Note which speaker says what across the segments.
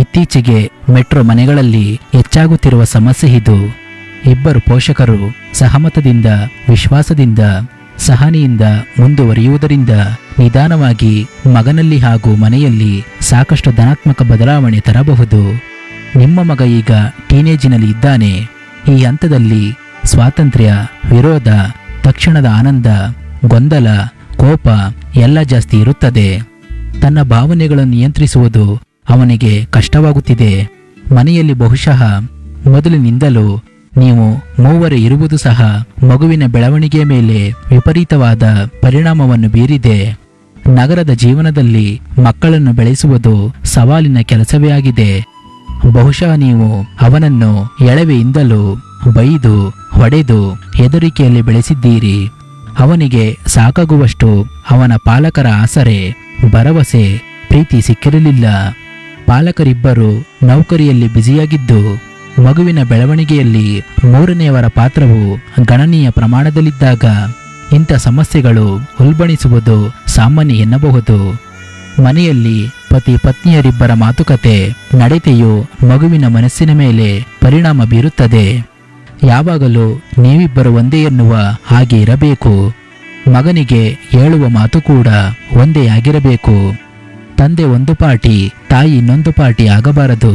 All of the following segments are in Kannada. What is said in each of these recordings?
Speaker 1: ಇತ್ತೀಚೆಗೆ ಮೆಟ್ರೋ ಮನೆಗಳಲ್ಲಿ ಹೆಚ್ಚಾಗುತ್ತಿರುವ ಸಮಸ್ಯೆ ಇದು ಇಬ್ಬರು ಪೋಷಕರು ಸಹಮತದಿಂದ ವಿಶ್ವಾಸದಿಂದ ಸಹನೆಯಿಂದ ಮುಂದುವರಿಯುವುದರಿಂದ ನಿಧಾನವಾಗಿ ಮಗನಲ್ಲಿ ಹಾಗೂ ಮನೆಯಲ್ಲಿ ಸಾಕಷ್ಟು ಧನಾತ್ಮಕ ಬದಲಾವಣೆ ತರಬಹುದು ನಿಮ್ಮ ಮಗ ಈಗ ಟೀನೇಜಿನಲ್ಲಿ ಇದ್ದಾನೆ ಈ ಹಂತದಲ್ಲಿ ಸ್ವಾತಂತ್ರ್ಯ ವಿರೋಧ ತಕ್ಷಣದ ಆನಂದ ಗೊಂದಲ ಕೋಪ ಎಲ್ಲ ಜಾಸ್ತಿ ಇರುತ್ತದೆ ತನ್ನ ಭಾವನೆಗಳನ್ನು ನಿಯಂತ್ರಿಸುವುದು ಅವನಿಗೆ ಕಷ್ಟವಾಗುತ್ತಿದೆ ಮನೆಯಲ್ಲಿ ಬಹುಶಃ ಮೊದಲಿನಿಂದಲೂ ನೀವು ಮೂವರೇ ಇರುವುದು ಸಹ ಮಗುವಿನ ಬೆಳವಣಿಗೆಯ ಮೇಲೆ ವಿಪರೀತವಾದ ಪರಿಣಾಮವನ್ನು ಬೀರಿದೆ ನಗರದ ಜೀವನದಲ್ಲಿ ಮಕ್ಕಳನ್ನು ಬೆಳೆಸುವುದು ಸವಾಲಿನ ಕೆಲಸವೇ ಆಗಿದೆ ಬಹುಶಃ ನೀವು ಅವನನ್ನು ಎಳವೆಯಿಂದಲೂ ಬೈದು ಹೊಡೆದು ಹೆದರಿಕೆಯಲ್ಲಿ ಬೆಳೆಸಿದ್ದೀರಿ ಅವನಿಗೆ ಸಾಕಾಗುವಷ್ಟು ಅವನ ಪಾಲಕರ ಆಸರೆ ಭರವಸೆ ಪ್ರೀತಿ ಸಿಕ್ಕಿರಲಿಲ್ಲ ಪಾಲಕರಿಬ್ಬರು ನೌಕರಿಯಲ್ಲಿ ಬ್ಯುಸಿಯಾಗಿದ್ದು ಮಗುವಿನ ಬೆಳವಣಿಗೆಯಲ್ಲಿ ಮೂರನೆಯವರ ಪಾತ್ರವು ಗಣನೀಯ ಪ್ರಮಾಣದಲ್ಲಿದ್ದಾಗ ಇಂಥ ಸಮಸ್ಯೆಗಳು ಉಲ್ಬಣಿಸುವುದು ಸಾಮಾನ್ಯ ಎನ್ನಬಹುದು ಮನೆಯಲ್ಲಿ ಪತಿ ಪತ್ನಿಯರಿಬ್ಬರ ಮಾತುಕತೆ ನಡತೆಯು ಮಗುವಿನ ಮನಸ್ಸಿನ ಮೇಲೆ ಪರಿಣಾಮ ಬೀರುತ್ತದೆ ಯಾವಾಗಲೂ ನೀವಿಬ್ಬರು ಒಂದೇ ಎನ್ನುವ ಹಾಗೆ ಇರಬೇಕು ಮಗನಿಗೆ ಹೇಳುವ ಮಾತು ಕೂಡ ಒಂದೇ ಆಗಿರಬೇಕು ತಂದೆ ಒಂದು ಪಾಟಿ ತಾಯಿ ಇನ್ನೊಂದು ಪಾಟಿ ಆಗಬಾರದು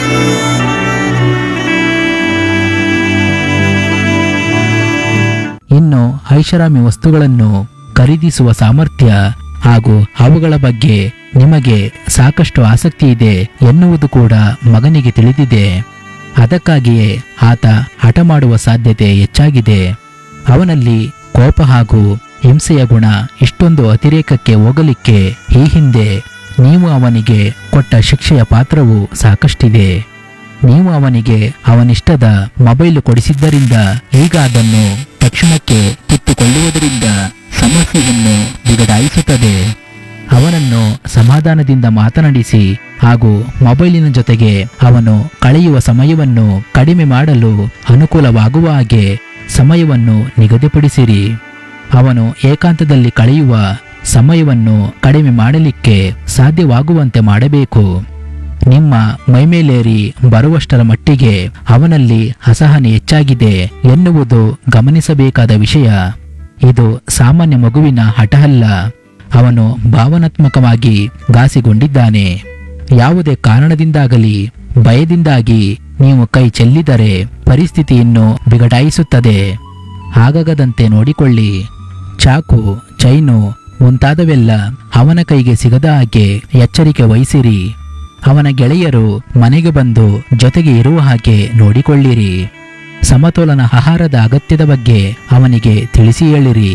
Speaker 1: ಇನ್ನು ಐಷಾರಾಮಿ ವಸ್ತುಗಳನ್ನು ಖರೀದಿಸುವ ಸಾಮರ್ಥ್ಯ ಹಾಗೂ ಅವುಗಳ ಬಗ್ಗೆ ನಿಮಗೆ ಸಾಕಷ್ಟು ಆಸಕ್ತಿ ಇದೆ ಎನ್ನುವುದು ಕೂಡ ಮಗನಿಗೆ ತಿಳಿದಿದೆ ಅದಕ್ಕಾಗಿಯೇ ಆತ ಹಠ ಮಾಡುವ ಸಾಧ್ಯತೆ ಹೆಚ್ಚಾಗಿದೆ ಅವನಲ್ಲಿ ಕೋಪ ಹಾಗೂ ಹಿಂಸೆಯ ಗುಣ ಇಷ್ಟೊಂದು ಅತಿರೇಕಕ್ಕೆ ಹೋಗಲಿಕ್ಕೆ ಈ ಹಿಂದೆ ನೀವು ಅವನಿಗೆ ಕೊಟ್ಟ ಶಿಕ್ಷೆಯ ಪಾತ್ರವು ಸಾಕಷ್ಟಿದೆ ನೀವು ಅವನಿಗೆ ಅವನಿಷ್ಟದ ಮೊಬೈಲ್ ಕೊಡಿಸಿದ್ದರಿಂದ ಈಗ ಅದನ್ನು ತಕ್ಷಣಕ್ಕೆ ಕಿತ್ತುಕೊಳ್ಳುವುದರಿಂದ ಸಮಸ್ಯೆಯನ್ನು ಬಿಗಡಾಯಿಸುತ್ತದೆ ಅವನನ್ನು ಸಮಾಧಾನದಿಂದ ಮಾತನಾಡಿಸಿ ಹಾಗೂ ಮೊಬೈಲಿನ ಜೊತೆಗೆ ಅವನು ಕಳೆಯುವ ಸಮಯವನ್ನು ಕಡಿಮೆ ಮಾಡಲು ಅನುಕೂಲವಾಗುವ ಹಾಗೆ ಸಮಯವನ್ನು ನಿಗದಿಪಡಿಸಿರಿ ಅವನು ಏಕಾಂತದಲ್ಲಿ ಕಳೆಯುವ ಸಮಯವನ್ನು ಕಡಿಮೆ ಮಾಡಲಿಕ್ಕೆ ಸಾಧ್ಯವಾಗುವಂತೆ ಮಾಡಬೇಕು ನಿಮ್ಮ ಮೈಮೇಲೇರಿ ಬರುವಷ್ಟರ ಮಟ್ಟಿಗೆ ಅವನಲ್ಲಿ ಅಸಹನೆ ಹೆಚ್ಚಾಗಿದೆ ಎನ್ನುವುದು ಗಮನಿಸಬೇಕಾದ ವಿಷಯ ಇದು ಸಾಮಾನ್ಯ ಮಗುವಿನ ಹಠ ಅಲ್ಲ ಅವನು ಭಾವನಾತ್ಮಕವಾಗಿ ಘಾಸಿಗೊಂಡಿದ್ದಾನೆ ಯಾವುದೇ ಕಾರಣದಿಂದಾಗಲಿ ಭಯದಿಂದಾಗಿ ನೀವು ಕೈ ಚೆಲ್ಲಿದರೆ ಪರಿಸ್ಥಿತಿಯನ್ನು ಬಿಗಡಾಯಿಸುತ್ತದೆ ಹಾಗಾಗದಂತೆ ನೋಡಿಕೊಳ್ಳಿ ಚಾಕು ಚೈನು ಮುಂತಾದವೆಲ್ಲ ಅವನ ಕೈಗೆ ಸಿಗದ ಹಾಗೆ ಎಚ್ಚರಿಕೆ ವಹಿಸಿರಿ ಅವನ ಗೆಳೆಯರು ಮನೆಗೆ ಬಂದು ಜೊತೆಗೆ ಇರುವ ಹಾಗೆ ನೋಡಿಕೊಳ್ಳಿರಿ ಸಮತೋಲನ ಆಹಾರದ ಅಗತ್ಯದ ಬಗ್ಗೆ ಅವನಿಗೆ ತಿಳಿಸಿ ಹೇಳಿರಿ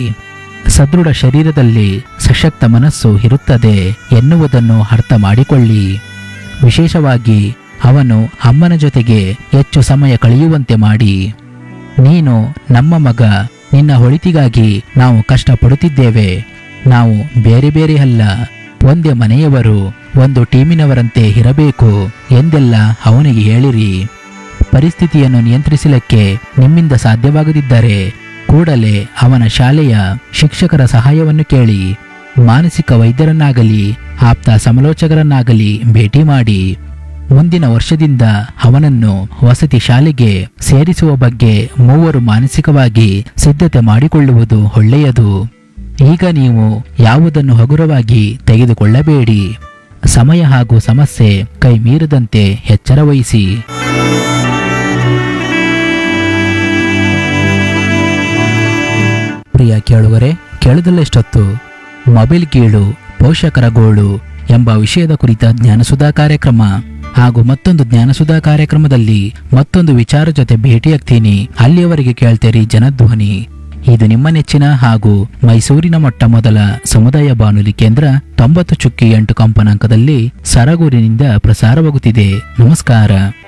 Speaker 1: ಸದೃಢ ಶರೀರದಲ್ಲಿ ಸಶಕ್ತ ಮನಸ್ಸು ಇರುತ್ತದೆ ಎನ್ನುವುದನ್ನು ಅರ್ಥ ಮಾಡಿಕೊಳ್ಳಿ ವಿಶೇಷವಾಗಿ ಅವನು ಅಮ್ಮನ ಜೊತೆಗೆ ಹೆಚ್ಚು ಸಮಯ ಕಳೆಯುವಂತೆ ಮಾಡಿ ನೀನು ನಮ್ಮ ಮಗ ನಿನ್ನ ಹೊಳಿತಿಗಾಗಿ ನಾವು ಕಷ್ಟಪಡುತ್ತಿದ್ದೇವೆ ನಾವು ಬೇರೆ ಬೇರೆ ಅಲ್ಲ ಒಂದೇ ಮನೆಯವರು ಒಂದು ಟೀಮಿನವರಂತೆ ಇರಬೇಕು ಎಂದೆಲ್ಲ ಅವನಿಗೆ ಹೇಳಿರಿ ಪರಿಸ್ಥಿತಿಯನ್ನು ನಿಯಂತ್ರಿಸಲಿಕ್ಕೆ ನಿಮ್ಮಿಂದ ಸಾಧ್ಯವಾಗದಿದ್ದರೆ ಕೂಡಲೇ ಅವನ ಶಾಲೆಯ ಶಿಕ್ಷಕರ ಸಹಾಯವನ್ನು ಕೇಳಿ ಮಾನಸಿಕ ವೈದ್ಯರನ್ನಾಗಲಿ ಆಪ್ತ ಸಮಾಲೋಚಕರನ್ನಾಗಲಿ ಭೇಟಿ ಮಾಡಿ ಮುಂದಿನ ವರ್ಷದಿಂದ ಅವನನ್ನು ವಸತಿ ಶಾಲೆಗೆ ಸೇರಿಸುವ ಬಗ್ಗೆ ಮೂವರು ಮಾನಸಿಕವಾಗಿ ಸಿದ್ಧತೆ ಮಾಡಿಕೊಳ್ಳುವುದು ಒಳ್ಳೆಯದು ಈಗ ನೀವು ಯಾವುದನ್ನು ಹಗುರವಾಗಿ ತೆಗೆದುಕೊಳ್ಳಬೇಡಿ ಸಮಯ ಹಾಗೂ ಸಮಸ್ಯೆ ಕೈ ಮೀರದಂತೆ ಎಚ್ಚರ ವಹಿಸಿ ಪ್ರಿಯ ಕೇಳುವರೆ ಕೇಳದಲ್ಲೆಷ್ಟೊತ್ತು ಮೊಬೈಲ್ ಕೀಳು ಪೋಷಕರ ಗೋಳು ಎಂಬ ವಿಷಯದ ಕುರಿತ ಜ್ಞಾನಸುಧಾ ಕಾರ್ಯಕ್ರಮ ಹಾಗೂ ಮತ್ತೊಂದು ಜ್ಞಾನಸುಧಾ ಕಾರ್ಯಕ್ರಮದಲ್ಲಿ ಮತ್ತೊಂದು ವಿಚಾರ ಜೊತೆ ಭೇಟಿಯಾಗ್ತೀನಿ ಅಲ್ಲಿಯವರೆಗೆ ಕೇಳ್ತೀರಿ ಜನಧ್ವನಿ ಇದು ನಿಮ್ಮ ನೆಚ್ಚಿನ ಹಾಗೂ ಮೈಸೂರಿನ ಮೊಟ್ಟ ಮೊದಲ ಸಮುದಾಯ ಬಾನುಲಿ ಕೇಂದ್ರ ತೊಂಬತ್ತು ಚುಕ್ಕಿ ಎಂಟು ಕಂಪನಾಂಕದಲ್ಲಿ ಸರಗೂರಿನಿಂದ ಪ್ರಸಾರವಾಗುತ್ತಿದೆ ನಮಸ್ಕಾರ